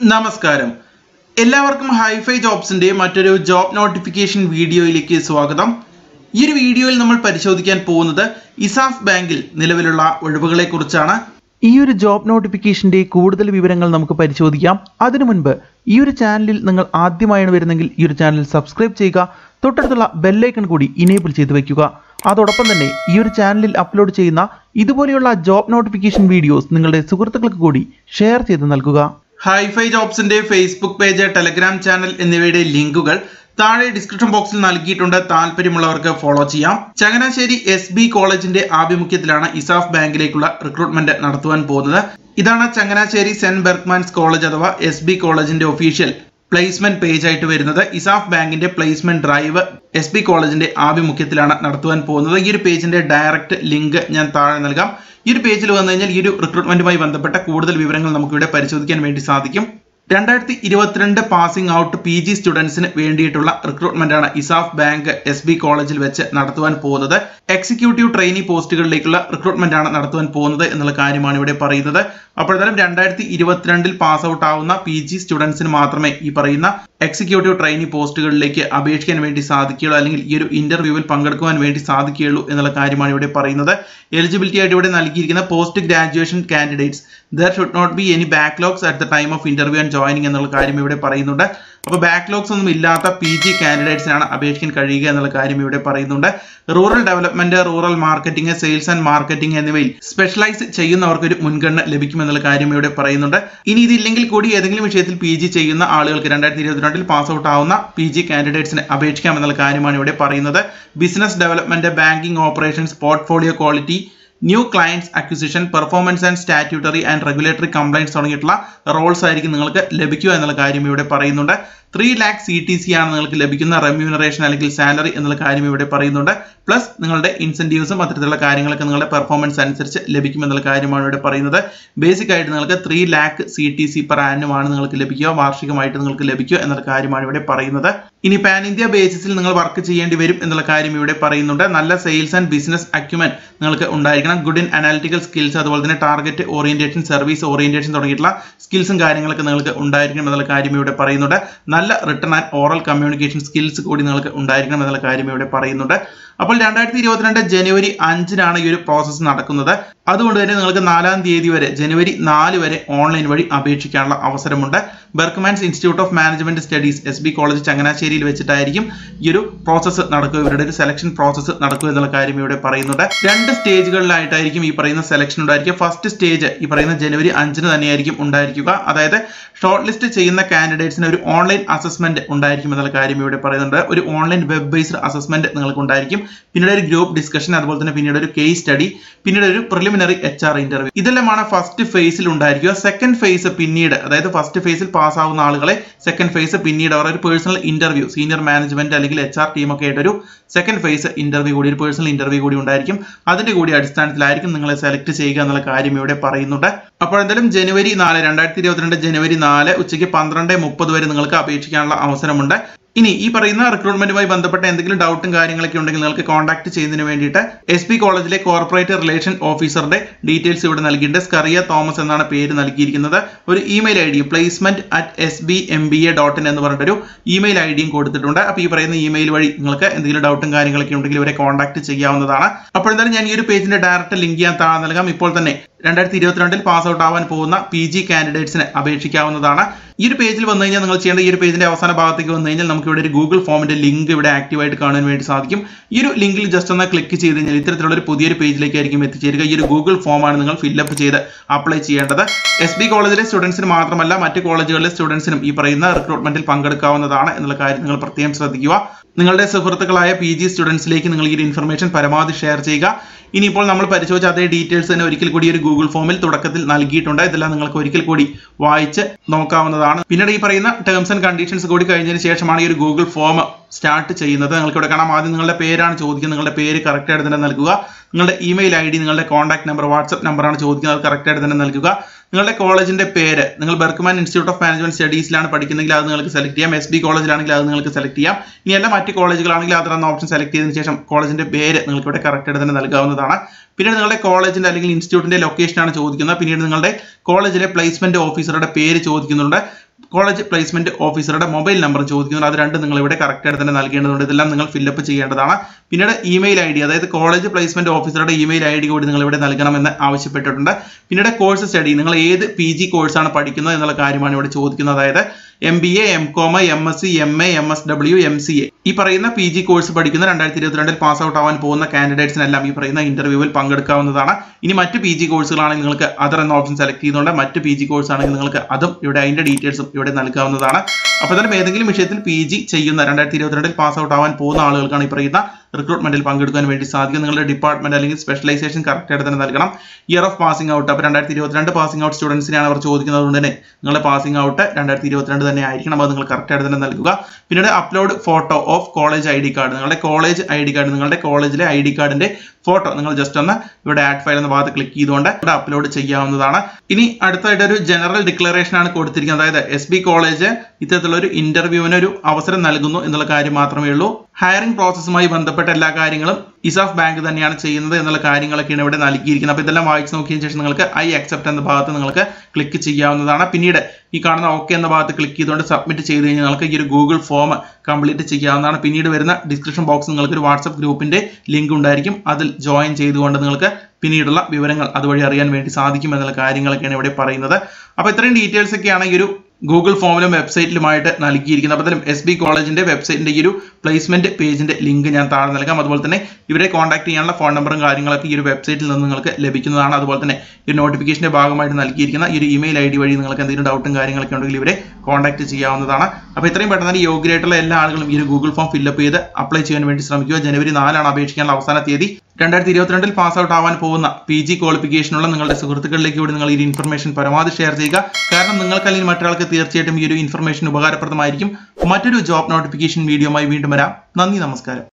നമസ്കാരം എല്ലാവർക്കും ഹൈഫൈ ജോബ്സിന്റെ മറ്റൊരു ജോബ് നോട്ടിഫിക്കേഷൻ വീഡിയോയിലേക്ക് സ്വാഗതം ഈ ഒരു വീഡിയോയിൽ നമ്മൾ പരിശോധിക്കാൻ പോകുന്നത് ഇസാഫ് ബാങ്കിൽ നിലവിലുള്ള ഒഴിവുകളെ കുറിച്ചാണ് ഈ ഒരു ജോബ് നോട്ടിഫിക്കേഷന്റെ കൂടുതൽ വിവരങ്ങൾ നമുക്ക് പരിശോധിക്കാം അതിനു മുൻപ് ഈ ഒരു ചാനലിൽ നിങ്ങൾ ആദ്യമായാണ് വരുന്നെങ്കിൽ ഈ ഒരു ചാനൽ സബ്സ്ക്രൈബ് ചെയ്യുക തൊട്ടടുത്തുള്ള ബെല്ലൈക്കൺ കൂടി ഇനേബിൾ ചെയ്ത് വെക്കുക അതോടൊപ്പം തന്നെ ഈ ഒരു ചാനലിൽ അപ്ലോഡ് ചെയ്യുന്ന ഇതുപോലെയുള്ള ജോബ് നോട്ടിഫിക്കേഷൻ വീഡിയോസ് നിങ്ങളുടെ സുഹൃത്തുക്കൾക്ക് കൂടി ഷെയർ ചെയ്ത് നൽകുക ഹൈഫൈ ജോബ്സിന്റെ ഫേസ്ബുക്ക് പേജ് ടെലഗ്രാം ചാനൽ എന്നിവയുടെ ലിങ്കുകൾ താഴെ ഡിസ്ക്രിപ്ഷൻ ബോക്സിൽ നൽകിയിട്ടുണ്ട് താല്പര്യമുള്ളവർക്ക് ഫോളോ ചെയ്യാം ചങ്ങനാശ്ശേരി എസ് ബി കോളേജിന്റെ ആഭിമുഖ്യത്തിലാണ് ഇസാഫ് ബാങ്കിലേക്കുള്ള റിക്രൂട്ട്മെന്റ് നടത്തുവാൻ പോകുന്നത് ഇതാണ് ചങ്ങനാശ്ശേരി സെന്റ് ബെർഗ്മാൻസ് കോളേജ് അഥവാ എസ് ബി കോളേജിന്റെ ഒഫീഷ്യൽ പ്ലേസ്മെന്റ് പേജ് ആയിട്ട് വരുന്നത് ഇസാഫ് ബാങ്കിന്റെ പ്ലേസ്മെന്റ് ഡ്രൈവ് എസ് ബി കോളേജിന്റെ ആഭിമുഖ്യത്തിലാണ് നടത്തുവാൻ പോകുന്നത് ഈ ഒരു പേജിന്റെ ഡയറക്റ്റ് ലിങ്ക് ഞാൻ താഴെ നൽകാം ഈ ഒരു പേജിൽ വന്നു കഴിഞ്ഞാൽ ഈ ഒരു റിക്രൂട്ട്മെന്റുമായി ബന്ധപ്പെട്ട കൂടുതൽ വിവരങ്ങൾ നമുക്കിവിടെ പരിശോധിക്കാൻ വേണ്ടി സാധിക്കും രണ്ടായിരത്തി ഇരുപത്തിരണ്ട് പാസിംഗ് ഔട്ട് പി ജി സ്റ്റുഡൻസിന് വേണ്ടിയിട്ടുള്ള റിക്രൂട്ട്മെന്റ് ആണ് ഇസാഫ് ബാങ്ക് എസ് ബി കോളേജിൽ വെച്ച് നടത്തുവാൻ പോകുന്നത് എക്സിക്യൂട്ടീവ് ട്രെയിനി പോസ്റ്റുകളിലേക്കുള്ള റിക്രൂട്ട്മെന്റ് ആണ് നടത്തുവാൻ പോകുന്നത് എന്നുള്ള കാര്യമാണ് ഇവിടെ പറയുന്നത് അപ്പോഴത്തേക്കും രണ്ടായിരത്തി ഇരുപത്തിരണ്ടിൽ പാസ് ഔട്ട് ആവുന്ന പി ജി സ്റ്റുഡൻസിന് മാത്രമേ ഈ പറയുന്ന എക്സിക്യൂട്ടീവ് ട്രെയിനി പോസ്റ്റുകളിലേക്ക് അപേക്ഷിക്കാൻ വേണ്ടി സാധിക്കുകയുള്ളൂ അല്ലെങ്കിൽ ഈ ഒരു ഇന്റർവ്യൂവിൽ പങ്കെടുക്കുവാൻ വേണ്ടി സാധിക്കുകയുള്ളൂ എന്നുള്ള കാര്യമാണ് ഇവിടെ പറയുന്നത് എലിജിബിലിറ്റി ആയിട്ട് ഇവിടെ നൽകിയിരിക്കുന്ന post graduation candidates there should not be any backlogs at the time of interview and joining എന്നുള്ള കാര്യം ഇവിടെ പറയുന്നുണ്ട് അപ്പോൾ ബാക്ക്ലോഗ്സ് ഒന്നും ഇല്ലാത്ത പി ജി കാൻഡിഡേറ്റ്സിനാണ് അപേക്ഷിക്കാൻ കഴിയുക എന്നുള്ള കാര്യം ഇവിടെ പറയുന്നുണ്ട് rural development rural marketing sales and marketing എന്നിവയിൽ സ്പെഷ്യലൈസ് ചെയ്യുന്നവർക്ക് ഒരു മുൻഗണന ലഭിക്കുമെന്നുള്ള കാര്യം ഇവിടെ പറയുന്നുണ്ട് ഇനി ഇതില്ലെങ്കിൽ കൂടി ഏതെങ്കിലും വിഷയത്തിൽ പി ജി ചെയ്യുന്ന ആളുകൾക്ക് രണ്ടായിരത്തി ഇരുപത്തിരണ്ടിൽ പാസ് ഔട്ട് ആവുന്ന പി ജി കാൻഡിഡേറ്റ്സിന് അപേക്ഷിക്കാം എന്നുള്ള കാര്യമാണ് ഇവിടെ പറയുന്നത് business development banking operations portfolio quality new clients acquisition performance and statutory and regulatory complaints തുടങ്ങിയിട്ടുള്ള റോൾസ് ആയിരിക്കും നിങ്ങൾക്ക് ലഭിക്കുക എന്നുള്ള കാര്യം ഇവിടെ പറയുന്നുണ്ട് three lakh C T C ആണ് നിങ്ങൾക്ക് ലഭിക്കുന്ന റെമ്യൂണറേഷൻ അല്ലെങ്കിൽ സാലറി എന്നുള്ള കാര്യം ഇവിടെ പറയുന്നുണ്ട് പ്ലസ് നിങ്ങളുടെ ഇൻസെന്റീവ്സും അത്തരത്തിലുള്ള കാര്യങ്ങളൊക്കെ നിങ്ങളുടെ പെർഫോമൻസ് അനുസരിച്ച് ലഭിക്കുമെന്നുള്ള കാര്യമാണ് ഇവിടെ പറയുന്നത് ബേസിക് ആയിട്ട് നിങ്ങൾക്ക് three lakh C T C per ആനുമാണ് ആണ് നിങ്ങൾക്ക് ലഭിക്കുക വാർഷികമായിട്ട് നിങ്ങൾക്ക് ലഭിക്കുക എന്നുള്ള കാര്യമാണ് ഇവിടെ പറയുന്നത് ഇനി പാൻ ഇന്ത്യ ബേസിസിൽ നിങ്ങൾ വർക്ക് ചെയ്യേണ്ടി വരും എന്നുള്ള കാര്യം ഇവിടെ പറയുന്നുണ്ട് നല്ല സെയിൽസ് ആൻഡ് ബിസിനസ് അക്യുമൻ നിങ്ങൾക്ക് ഉണ്ടായിരിക്കണം ഗുഡ് ഇൻ അനാലിറ്റിക്കൽ സ്കിൽസ് അതുപോലെ തന്നെ ടാർഗറ്റ് ഓറിയന്റേഷൻ സർവീസ് ഓറിയന്റേഷൻ തുടങ്ങിയിട്ടുള്ള സ്കിൽസും കാര്യങ്ങളൊക്കെ നിങ്ങൾക്ക് ഉണ്ടായിരിക്കണം എന്നുള്ള കാര്യം ഇവിടെ പറയുന്നുണ്ട് നല്ല written and oral communication skills കൂടി നിങ്ങൾക്ക് ഉണ്ടായിരിക്കണം എന്നുള്ള കാര്യം ഇവിടെ പറയുന്നുണ്ട് അപ്പോൾ രണ്ടായിരത്തി ഇരുപത്തിരണ്ട് ജനുവരി അഞ്ചിനാണ് ഈ ഒരു പ്രോസസ്സ് നടക്കുന്നത് അതുകൊണ്ട് തന്നെ നിങ്ങൾക്ക് നാലാം തീയതി വരെ ജനുവരി നാല് വരെ ഓൺലൈൻ വഴി അപേക്ഷിക്കാനുള്ള അവസരമുണ്ട് Berchmans institute of management studies S B college ചങ്ങനാശ്ശേരിയിൽ വെച്ചിട്ടായിരിക്കും ഈ ഒരു പ്രോസസ്സ് നടക്കുക ഇവരുടെ ഒരു സെലക്ഷൻ പ്രോസസ്സ് നടക്കുക എന്നുള്ള കാര്യം ഇവിടെ പറയുന്നുണ്ട് രണ്ട് സ്റ്റേജുകളിലായിട്ടായിരിക്കും ഈ പറയുന്ന സെലക്ഷൻ ഉണ്ടായിരിക്കുക ഫസ്റ്റ് സ്റ്റേജ് ഈ പറയുന്ന ജനുവരി അഞ്ചിന് തന്നെയായിരിക്കും ഉണ്ടായിരിക്കുക അതായത് ഷോർട്ട് ലിസ്റ്റ് ചെയ്യുന്ന കാൻഡിഡേറ്റ്സിന് ഒരു ഓൺലൈൻ അസസ്മെന്റ് ഉണ്ടായിരിക്കും എന്നുള്ള കാര്യം ഇവിടെ പറയുന്നുണ്ട് ഒരു ഓൺലൈൻ വെബ് ബേസ്ഡ് അസസ്മെന്റ് നിങ്ങൾക്ക് ഉണ്ടായിരിക്കും പിന്നീട് ഒരു ഗ്രൂപ്പ് ഡിസ്കഷൻ അതുപോലെ തന്നെ പിന്നീട് ഒരു കേസ് സ്റ്റഡി പിന്നീട് ഒരു പ്രിലിമിനറി എച്ച് ആർ ഇന്റർവ്യൂ ഇതെല്ലാമാണ് ഫസ്റ്റ് ഫേസിൽ ഉണ്ടായിരിക്കുക സെക്കൻഡ് ഫേസ് പിന്നീട് അതായത് ഫസ്റ്റ് ഫേസിൽ പാസ്സാവുന്ന ആളുകളെ സെക്കൻഡ് ഫേസ് പിന്നീട് അവർ ഒരു പേഴ്സണൽ ഇന്റർവ്യൂ സീനിയർ മാനേജ്മെന്റ് അല്ലെങ്കിൽ എച്ച് ആർ ടീമൊക്കെ ആയിട്ട് ഒരു സെക്കൻഡ് ഫേസ് ഇന്റർവ്യൂ കൂടി ഒരു പേഴ്സണൽ ഇന്റർവ്യൂ കൂടി ഉണ്ടായിരിക്കും അതിന്റെ കൂടി അടിസ്ഥാനത്തിലായിരിക്കും നിങ്ങളെ സെലക്ട് ചെയ്യുക എന്നുള്ള കാര്യം ഇവിടെ പറയുന്നുണ്ട് അപ്പോൾ എന്തായാലും ജനുവരി നാല് രണ്ടായിരത്തി ഇരുപത്തിരണ്ട് ജനുവരി നാല് ഉച്ചയ്ക്ക് പന്ത്രണ്ട് മുപ്പത് വരെ നിങ്ങൾക്ക് അപേക്ഷിക്കാനുള്ള അവസരമുണ്ട് ഇനി ഈ പറയുന്ന റിക്രൂട്ട്മെന്റുമായി ബന്ധപ്പെട്ട എന്തെങ്കിലും ഡൗട്ടും കാര്യങ്ങളൊക്കെ ഉണ്ടെങ്കിൽ നിങ്ങൾക്ക് കോൺടാക്ട് ചെയ്യുന്നതിന് വേണ്ടിയിട്ട് എസ് പി കോളേജിലെ കോർപ്പറേറ്റ് റിലേഷൻ ഓഫീസറുടെ ഡീറ്റെയിൽസ് ഇവിടെ നൽകിയിട്ടുണ്ട് സ്കറിയ തോമസ് എന്നാണ് പേര് നൽകിയിരിക്കുന്നത് ഒരു email I D placement at S B M B A dot in എന്ന് പറഞ്ഞിട്ടൊരു ഇമെയിൽ ഐ ഡിയും കൊടുത്തിട്ടുണ്ട് അപ്പോൾ ഈ പറയുന്ന ഇമെയിൽ വഴി നിങ്ങൾക്ക് എന്തെങ്കിലും ഡൗട്ടും കാര്യങ്ങളൊക്കെ ഉണ്ടെങ്കിൽ ഇവരെ കോൺടാക്ട് ചെയ്യാവുന്നതാണ് അപ്പോൾ എന്തായാലും ഞാൻ ഈ ഒരു പേജിന്റെ ഡയറക്റ്റ് ലിങ്ക് ഞാൻ താഴെ നൽകാം ഇപ്പോൾ തന്നെ രണ്ടായിരത്തി ഇരുപത്തിരണ്ടിൽ പാസ് ഔട്ട് ആവാൻ പോകുന്ന പി ജി കാൻഡിഡേറ്റ്സിന് അപേക്ഷിക്കാവുന്നതാണ് ഈ ഒരു പേജിൽ വന്നു കഴിഞ്ഞാൽ നിങ്ങൾ ചെയ്യേണ്ട ഈ ഒരു പേജിന്റെ അവസാന ഭാഗത്തേക്ക് വന്നു കഴിഞ്ഞാൽ നമുക്ക് ഇവിടെ ഒരു ഗൂഗിൾ ഫോമിന്റെ ലിങ്ക് ഇവിടെ ആക്റ്റീവായിട്ട് കാണാൻ വേണ്ടി സാധിക്കും ഈ ഒരു ലിങ്കിൽ ജസ്റ്റ് ഒന്ന് ക്ലിക്ക് ചെയ്ത് കഴിഞ്ഞാൽ ഇത്തരത്തിലുള്ള ഒരു പുതിയൊരു പേജിലേക്ക് ആയിരിക്കും എത്തിച്ചേരുക ഈ ഒരു ഗൂഗിൾ ഫോമാണ് നിങ്ങൾ ഫില്ലപ്പ് ചെയ്ത് അപ്ലൈ ചെയ്യേണ്ടത് എസ് ബി കോളേജിലെ സ്റ്റുഡൻസിന് മാത്രമല്ല മറ്റ് കോളേജുകളിലെ സ്റ്റുഡൻസിനും ഈ പറയുന്ന റിക്രൂട്ട്മെന്റിൽ പങ്കെടുക്കാവുന്നതാണ് എന്നുള്ള കാര്യം നിങ്ങൾ പ്രത്യേകം ശ്രദ്ധിക്കുക നിങ്ങളുടെ സുഹൃത്തുക്കളായ പി ജി സ്റ്റുഡൻസിലേക്ക് നിങ്ങൾ ഈ ഒരു ഇൻഫർമേഷൻ പരമാവധി ഷെയർ ചെയ്യുക ഇനിയിപ്പോൾ നമ്മൾ പരിശോധിച്ച അതേ ഡീറ്റെയിൽസ് തന്നെ ഒരിക്കൽ കൂടി ഒരു ഗൂഗിൾ ഫോമിൽ തുടക്കത്തിൽ നൽകിയിട്ടുണ്ട് ഇതെല്ലാം നിങ്ങൾക്ക് ഒരിക്കൽ കൂടി വായിച്ച് നോക്കാവുന്നതാണ് പിന്നീട് ഈ പറയുന്ന ടേംസ് ആൻഡ് കണ്ടീഷൻസ് കൂടി കഴിഞ്ഞതിന് ശേഷമാണ് ഈ ഒരു ഗൂഗിൾ ഫോം സ്റ്റാർട്ട് ചെയ്യുന്നത് നിങ്ങൾക്ക് ഇവിടെ കാണാം ആദ്യം നിങ്ങളുടെ പേരാണ് ചോദിക്കുന്നത് നിങ്ങളുടെ പേര് കറക്റ്റ് ആയിട്ട് തന്നെ നൽകുക നിങ്ങളുടെ ഇമെയിൽ ഐ ഡി നിങ്ങളുടെ കോൺടാക്ട് നമ്പർ വാട്സ്ആപ്പ് നമ്പറാണ് ചോദിക്കുന്നത് അത് കറക്റ്റ് ആയിട്ട് തന്നെ നൽകുക നിങ്ങളുടെ കോളേജിന്റെ പേര് നിങ്ങൾ ബെർക്ക്മാൻ ഇൻസ്റ്റിറ്റ്യൂട്ട് ഓഫ് മാനേജ്മെന്റ് സ്റ്റഡീസിലാണ് പഠിക്കുന്നെങ്കിൽ അത് നിങ്ങൾക്ക് സെലക്ട് ചെയ്യാം എസ് ബി കോളേജിലാണെങ്കിൽ അത് നിങ്ങൾക്ക് സെലക്ട് ചെയ്യാം ഇനി അല്ല മറ്റ് കോളേജുകളാണെങ്കിൽ അതിൽ ഓപ്ഷൻ സെലക്ട് ചെയ്തതിനു ശേഷം കോളേജിന്റെ പേര് നിങ്ങൾക്ക് ഇവിടെ കറക്റ്റ് ആയിട്ട് തന്നെ നൽകാവുന്നതാണ് പിന്നീട് നിങ്ങളുടെ കോളേജിന്റെ അല്ലെങ്കിൽ ഇൻസ്റ്റിറ്റ്യൂട്ടിന്റെ ലൊക്കേഷൻ ആണ് ചോദിക്കുന്നത് പിന്നീട് നിങ്ങളുടെ കോളേജിലെ പ്ലേസ്മെന്റ് ഓഫീസറുടെ പേര് ചോദിക്കുന്നുണ്ട് കോളേജ് പ്ലേസ്മെന്റ് ഓഫീസറുടെ മൊബൈൽ നമ്പർ ചോദിക്കുന്നുണ്ട് അത് രണ്ടും നിങ്ങൾ ഇവിടെ കറക്റ്റ് ആയിട്ട് തന്നെ നൽകേണ്ടതുണ്ട് ഇതെല്ലാം നിങ്ങൾ ഫില്ലപ്പ് ചെയ്യേണ്ടതാണ് പിന്നീട് ഇമെയിൽ ഐ ഡി അതായത് കോളേജ് പ്ലേസ്മെന്റ് ഓഫീസറുടെ ഇമെയിൽ ഐ ഡി കൂടി നിങ്ങൾ ഇവിടെ നൽകണമെന്ന് ആവശ്യപ്പെട്ടിട്ടുണ്ട് പിന്നീട് കോഴ്സ് സ്റ്റഡി നിങ്ങൾ ഏത് പി ജി കോഴ്സാണ് പഠിക്കുന്നത് എന്നുള്ള കാര്യമാണ് ഇവിടെ ചോദിക്കുന്നത് അതായത് M B A M comma M S C M A M S W M C A ഈ പറയുന്ന പി ജി കോഴ്സ് പഠിക്കുന്ന രണ്ടായിരത്തി ഇരുപത്തിരണ്ടിൽ പാസ് ഔട്ട് ആവാൻ പോകുന്ന കാൻഡിഡേറ്റ്സിനെല്ലാം ഈ പറയുന്ന ഇന്റർവ്യൂവിൽ പങ്കെടുക്കാവുന്നതാണ് ഇനി മറ്റ് പി ജി കോഴ്സുകളാണെങ്കിൽ നിങ്ങൾക്ക് അതർ എന്ന ഓപ്ഷൻ സെലക്ട് ചെയ്തുകൊണ്ട് മറ്റ് പി ജി കോഴ്സ് ആണെങ്കിൽ നിങ്ങൾക്ക് അതും ഇവിടെ അതിന്റെ ഡീറ്റെയിൽസും ഇവിടെ നൽകാവുന്നതാണ് അപ്പോൾ തന്നെ ഏതെങ്കിലും വിഷയത്തിൽ പി ജി ചെയ്യുന്ന രണ്ടായിരത്തി ഇരുപത്തിരണ്ടിൽ പാസ് ഔട്ട് ആവാൻ പോകുന്ന ആളുകൾക്കാണ് ഈ പറയുന്ന റിക്രൂട്ട്മെന്റിൽ പങ്കെടുക്കാൻ വേണ്ടി സാധിക്കും നിങ്ങളുടെ ഡിപ്പാർട്ട്മെന്റ് അല്ലെങ്കിൽ സ്പെഷ്യലൈസേഷൻ കറക്റ്റ് ആയിട്ട് തന്നെ നൽകണം ഇയർ ഓഫ് പാസിംഗ് ഔട്ട് അപ്പോൾ രണ്ടായിരത്തി ഇരുപത്തിരണ്ട് പാസിംഗ് ഔട്ട് സ്റ്റുഡൻസിനെയാണ് അവർ ചോദിക്കുന്നത് കൊണ്ട് തന്നെ നിങ്ങളുടെ പാസിംഗ് ഔട്ട് രണ്ടായിരത്തി ഇരുപത്തിരണ്ട് തന്നെ ആയിരിക്കണം അത് നിങ്ങൾ കറക്റ്റ് ആയിട്ട് തന്നെ നൽകുക പിന്നീട് upload photo of college I D card നിങ്ങളുടെ കോളേജ് ഐ ഡി കാർഡ് നിങ്ങളുടെ കോളേജിലെ ഐ ഡി കാർഡിന്റെ ഫോട്ടോ നിങ്ങൾ ജസ്റ്റ് ഒന്ന് ഇവിടെ ആഡ് ഫയൽ എന്ന ഭാഗത്ത് ക്ലിക്ക് ചെയ്തുകൊണ്ട് ഇവിടെ അപ്ലോഡ് ചെയ്യാവുന്നതാണ് ഇനി അടുത്തായിട്ട് ഒരു ജനറൽ ഡിക്ലറേഷൻ ആണ് കൊടുത്തിരിക്കുന്നത് അതായത് എസ് ബി കോളേജ് ഇത്തരത്തിലുള്ള ഒരു ഇന്റർവ്യൂവിന് ഒരു അവസരം നൽകുന്നു എന്നുള്ള കാര്യം മാത്രമേ ഉള്ളൂ ഹയറിംഗ് പ്രോസസ്സുമായി ബന്ധപ്പെട്ട എല്ലാ കാര്യങ്ങളും ഇസാഫ് ബാങ്ക് തന്നെയാണ് ചെയ്യുന്നത് എന്നുള്ള കാര്യങ്ങളൊക്കെയാണ് ഇവിടെ നൽകിയിരിക്കുന്നത് അപ്പോൾ ഇതെല്ലാം വായിച്ച് നോക്കിയതിന് ശേഷം നിങ്ങൾക്ക് ഐ അക്സെപ്റ്റ് എന്ന ഭാഗത്ത് നിങ്ങൾക്ക് ക്ലിക്ക് ചെയ്യാവുന്നതാണ് പിന്നീട് ഈ കാണുന്ന ഓക്കെ എന്ന ഭാഗത്ത് ക്ലിക്ക് ചെയ്തുകൊണ്ട് സബ്മിറ്റ് ചെയ്ത് കഴിഞ്ഞാൽ നിങ്ങൾക്ക് ഈ ഒരു ഗൂഗിൾ ഫോം കംപ്ലീറ്റ് ചെയ്യാവുന്നതാണ് പിന്നീട് വരുന്ന ഡിസ്ക്രിപ്ഷൻ ബോക്സ് നിങ്ങൾക്ക് ഒരു വാട്സപ്പ് ഗ്രൂപ്പിന്റെ ലിങ്ക് ഉണ്ടായിരിക്കും അതിൽ ജോയിൻ ചെയ്തുകൊണ്ട് നിങ്ങൾക്ക് പിന്നീടുള്ള വിവരങ്ങൾ അതുവഴി അറിയാൻ വേണ്ടി സാധിക്കും എന്നുള്ള കാര്യങ്ങളൊക്കെയാണ് ഇവിടെ പറയുന്നത് അപ്പോൾ ഇത്രയും ഡീറ്റെയിൽസ് ഒക്കെയാണ് ഈ ഒരു ഗൂഗിൾ ഫോമിലും വെബ്സൈറ്റിലുമായിട്ട് നൽകിയിരിക്കുന്നത് അപ്പോൾ തന്നെ എസ് ബി കോളേജിന്റെ വെബ്സൈറ്റിന്റെ ഈ ഒരു പ്ലേസ്മെന്റ് പേജിന്റെ ലിങ്ക് ഞാൻ താഴെ നൽകാം അതുപോലെ തന്നെ ഇവരെ കോൺടാക്ട് ചെയ്യാനുള്ള ഫോൺ നമ്പറും കാര്യങ്ങളൊക്കെ ഈ ഒരു വെബ്സൈറ്റിൽ നിന്ന് നിങ്ങൾക്ക് ലഭിക്കുന്നതാണ് അതുപോലെ തന്നെ ഈ നോട്ടിഫിക്കേഷന്റെ ഭാഗമായിട്ട് നൽകിയിരിക്കുന്ന ഈ ഒരു ഇമെയിൽ ഐ ഡി വഴി നിങ്ങൾക്ക് എന്തെങ്കിലും ഡൗട്ടും കാര്യങ്ങളൊക്കെ ഉണ്ടെങ്കിൽ ഇവരെ കോൺടാക്ട് ചെയ്യാവുന്നതാണ് അപ്പോൾ ഇത്രയും പെട്ടെന്ന് തന്നെ യോഗ്യരായിട്ടുള്ള എല്ലാ ആളുകളും ഈ ഒരു ഗൂഗിൾ ഫോം ഫില്ലപ്പ് ചെയ്ത് അപ്ലൈ ചെയ്യാൻ വേണ്ടി ശ്രമിക്കുക ജനുവരി നാലാണ് അപേക്ഷിക്കാനുള്ള അവസാന തീയതി രണ്ടായിരത്തി ഇരുപത്തിരണ്ടിൽ പാസ് ഔട്ട് ആവാൻ പോകുന്ന പി ജി ക്വാളിഫിക്കേഷനുള്ള നിങ്ങളുടെ സുഹൃത്തുക്കളിലേക്ക് കൂടി നിങ്ങൾ ഈ ഇൻഫർമേഷൻ പരമാവധി ഷെയർ ചെയ്യുക കാരണം നിങ്ങൾക്ക് അല്ലെങ്കിൽ മറ്റൊരാൾക്ക് തീർച്ചയായിട്ടും ഈ ഒരു ഇൻഫർമേഷൻ ഉപകാരപ്രദമായിരിക്കും മറ്റൊരു ജോബ് നോട്ടിഫിക്കേഷൻ വീഡിയോയുമായി വീണ്ടും വരാം നന്ദി നമസ്കാരം